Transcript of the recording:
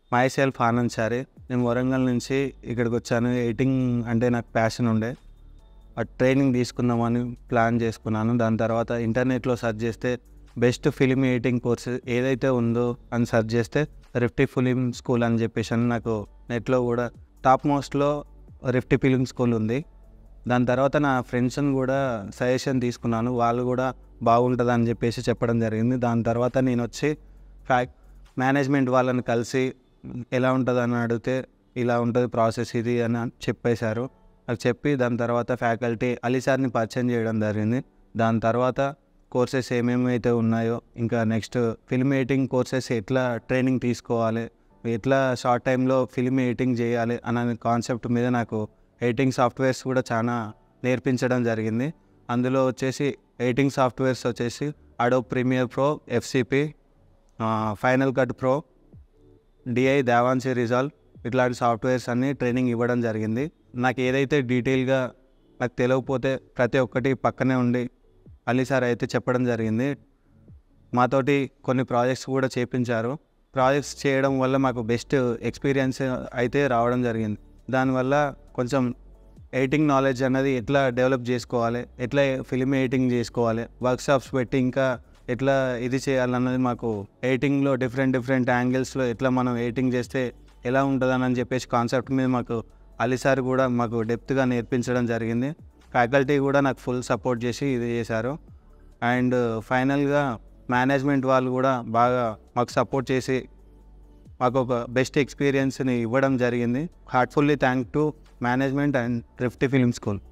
my self Anand సారే నేను వరంగల్ నుంచి ఇక్కడికి వచ్చాను ఎడిటింగ్ అంటే నాకు ప్యాషన్ ఉండే ఆ ట్రైనింగ్ తీసుకుందామని ప్లాన్ చేసుకున్నాను దాని తర్వాత ఇంటర్నెట్లో సెర్చ్ చేస్తే బెస్ట్ ఫిలిం ఎడిటింగ్ కోర్స్ ఏదైతే ఉందో అని సెర్చ్ చేస్తే రిఫ్టీ ఫిలిం స్కూల్ అని చెప్పేసి అని నాకు నెట్లో కూడా టాప్ మోస్ట్లో రిఫ్టీ ఫిలిం స్కూల్ ఉంది దాని తర్వాత నా ఫ్రెండ్స్ని కూడా సజెషన్ తీసుకున్నాను వాళ్ళు కూడా బాగుంటుంది అని చెప్పేసి చెప్పడం జరిగింది దాని తర్వాత నేను వచ్చి ఫ్యాక్ మేనేజ్మెంట్ వాళ్ళని కలిసి ఎలా ఉంటుంది అని అడిగితే ఇలా ఉంటుంది ప్రాసెస్ ఇది అని చెప్పేశారు నాకు చెప్పి దాని తర్వాత ఫ్యాకల్టీ అలీ సార్ని పరిచయం చేయడం జరిగింది దాని తర్వాత కోర్సెస్ ఏమేమి అయితే ఉన్నాయో ఇంకా నెక్స్ట్ ఫిల్మ్ ఎడిటింగ్ కోర్సెస్ ఎట్లా ట్రైనింగ్ తీసుకోవాలి ఎట్లా షార్ట్ టైంలో ఫిల్మ్ ఎడిటింగ్ చేయాలి అనే కాన్సెప్ట్ మీద నాకు ఎడిటింగ్ సాఫ్ట్వేర్స్ కూడా చాలా నేర్పించడం జరిగింది అందులో వచ్చేసి ఎడిటింగ్ సాఫ్ట్వేర్స్ వచ్చేసి Adobe premiere pro FCP final cut pro DI DaVinci resolve ఇట్లాంటి సాఫ్ట్వేర్స్ అన్ని ట్రైనింగ్ ఇవ్వడం జరిగింది నాకు ఏదైతే డీటెయిల్గా నాకు తెలియకపోతే ప్రతి ఒక్కటి పక్కనే ఉండి అలీ సార్ అయితే చెప్పడం జరిగింది మాతోటి కొన్ని ప్రాజెక్ట్స్ కూడా చేపించారు ప్రాజెక్ట్స్ చేయడం వల్ల మాకు బెస్ట్ ఎక్స్పీరియన్స్ అయితే రావడం జరిగింది దానివల్ల కొంచెం ఎడిటింగ్ నాలెడ్జ్ అనేది ఎట్లా డెవలప్ చేసుకోవాలి ఎట్లా ఫిలిం ఎడిటింగ్ చేసుకోవాలి వర్క్షాప్స్ పెట్టి ఇంకా ఎట్లా ఇది చేయాలన్నది మాకు ఎడిటింగ్లో డిఫరెంట్ డిఫరెంట్ యాంగిల్స్లో ఎట్లా మనం ఎడిటింగ్ చేస్తే ఎలా ఉంటుందని అని చెప్పేసి కాన్సెప్ట్ మీద మాకు అలీ సార్ కూడా మాకు డెప్త్గా నేర్పించడం జరిగింది ఫ్యాకల్టీ కూడా నాకు ఫుల్ సపోర్ట్ చేసి ఇది చేశారు అండ్ ఫైనల్గా మేనేజ్మెంట్ వాళ్ళు కూడా బాగా మాకు సపోర్ట్ చేసి మాకు ఒక బెస్ట్ ఎక్స్పీరియన్స్ని ఇవ్వడం జరిగింది heartfully thank to management and రిఫ్టీ ఫిల్మ్ స్కూల్